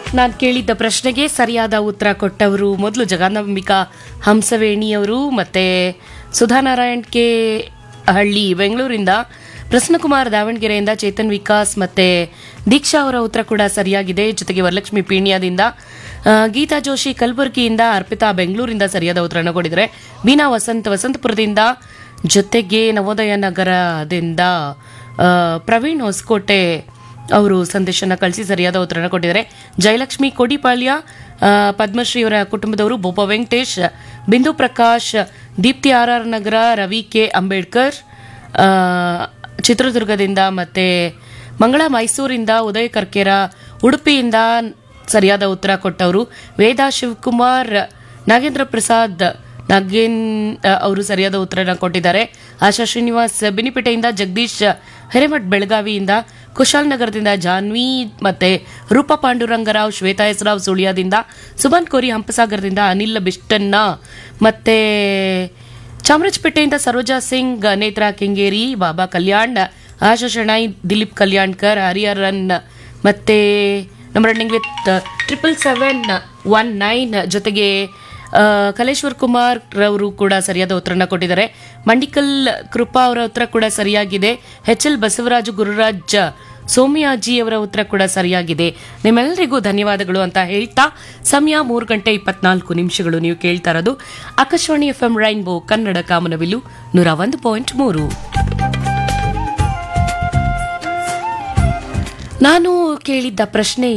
ನಾನು ಕೇಳಿದ್ದ ಪ್ರಶ್ನೆಗೆ ಸರಿಯಾದ ಉತ್ತರ ಕೊಟ್ಟವರು ಮೊದಲು ಜಗನ್ನಾಂಬಿಕಾ ಹಂಸವೇಣಿಯವರು ಮತ್ತೆ ಸುಧಾನಾರಾಯಣ್ ಕೆ ಹಳ್ಳಿ ಬೆಂಗಳೂರಿಂದ ಪ್ರಸನ್ನಕುಮಾರ್ ದಾವಣಗೆರೆಯಿಂದ ಚೇತನ್ ವಿಕಾಸ್ ಮತ್ತೆ ದೀಕ್ಷಾ ಅವರ ಉತ್ತರ ಕೂಡ ಸರಿಯಾಗಿದೆ ಜೊತೆಗೆ ವರಲಕ್ಷ್ಮಿ ಪೀಣ್ಯದಿಂದ ಆ, ಗೀತಾ ಜೋಶಿ ಕಲಬುರಗಿಯಿಂದ ಅರ್ಪಿತಾ ಬೆಂಗಳೂರಿಂದ ಸರಿಯಾದ ಉತ್ತರನ ಕೊಟ್ಟಿದ್ದಾರೆ ಬೀನಾ ವಸಂತ್ ವಸಂತಪುರದಿಂದ ಜೊತೆಗೆ ನವೋದಯ ನಗರದಿಂದ ಆ, ಪ್ರವೀಣ್ ಹೊಸಕೋಟೆ ಅವರು ಸಂದೇಶನ ಕಳಿಸಿ ಸರಿಯಾದ ಉತ್ತರನ ಕೊಟ್ಟಿದ್ದಾರೆ ಜಯಲಕ್ಷ್ಮಿ ಕೋಡಿಪಾಳ್ಯ ಆ, ಪದ್ಮಶ್ರೀ ಅವರ ಕುಟುಂಬದವರು ಬೋಪ Venkatesh Bindu Prakash Deepthi R R Nagara Ravi K Ambedkar ಆ, ಚಿತ್ರದುರ್ಗದಿಂದ ಮತ್ತೆ ಮಂಗಳ ಮೈಸೂರಿಂದ ಉದಯ ಕರ್ಕೇರ ಉಡುಪಿಯಿಂದ ಸರಿಯಾದ ಉತ್ತರ ಕೊಟ್ಟವರು ವೇದಾ ಶಿವಕುಮಾರ್ ನಾಗೇಂದ್ರ ಪ್ರಸಾದ್ ನಾಗೇನ್ ಆ, ಅವರು ಸರಿಯಾದ ಉತ್ತರನ ಕೊಟ್ಟಿದ್ದಾರೆ ಆಶಾ ಶ್ರೀನಿವಾಸ್ ಬಿನಿಪೇಟೆಯಿಂದ ಜಗದೀಶ್ ಹಿರೇಮಠ್ ಬೆಳಗಾವಿಯಿಂದ ಕುಶಾಲನಗರದಿಂದ ಜಾನ್ವಿ ಮತ್ತೆ ರೂಪಾ ಪಾಂಡುರಂಗರಾವ್ ಶ್ವೇತಾ ಹೆಸರಾವ್ ಸುಳ್ಯದಿಂದ ಸುಮನ್ ಕೋರಿ ಹಂಪಸಾಗರದಿಂದ ಅನಿಲ್ ಬಿಷ್ಟನ್ನ ಮತ್ತೆ ಚಾಮರಾಜಪೇಟೆಯಿಂದ ಸರೋಜಾ ಸಿಂಗ್ ನೇತ್ರಾ ಕೆಂಗೇರಿ ಬಾಬಾ ಕಲ್ಯಾಣ್ ಆಶಾ ಶೆಣೈ ದಿಲೀಪ್ ಕಲ್ಯಾಣ್ಕರ್ ಹರಿಹರನ್ ಮತ್ತೆ ನಮ್ಮ running with triple seven one nine ಜೊತೆಗೆ ಆ, ಕಲೇಶ್ವರ್ ಕುಮಾರ್ ರವರು ಕೂಡ ಸರಿಯಾದ ಉತ್ತರನ ಕೊಟ್ಟಿದ್ದಾರೆ ಮಂಡಿಕಲ್ ಕೃಪಾ ಅವರ ಉತ್ತರ ಕೂಡ ಸರಿಯಾಗಿದೆ ಎಚ್ ಎಲ್ ಬಸವರಾಜು ಗುರುರಾಜ್ ಸೋಮಿಯಾಜಿ ಅವರ ಉತ್ತರ ಕೂಡ ಸರಿಯಾಗಿದೆ ನಿಮ್ಮೆಲ್ಲರಿಗೂ ಧನ್ಯವಾದಗಳು ಅಂತ ಹೇಳ್ತಾ ಸಮಯ ಮೂರು ಗಂಟೆ ಇಪ್ಪತ್ನಾಲ್ಕು ನಿಮಿಷಗಳು ನೀವು ಕೇಳ್ತಾ ಇರೋದು Akashvani F M rainbow Kannada ಕಾಮನವಿಲು ನೂರ ಒಂದು ಪಾಯಿಂಟ್ ಮೂರು ನಾನು ಕೇಳಿದ್ದ ಪ್ರಶ್ನೆ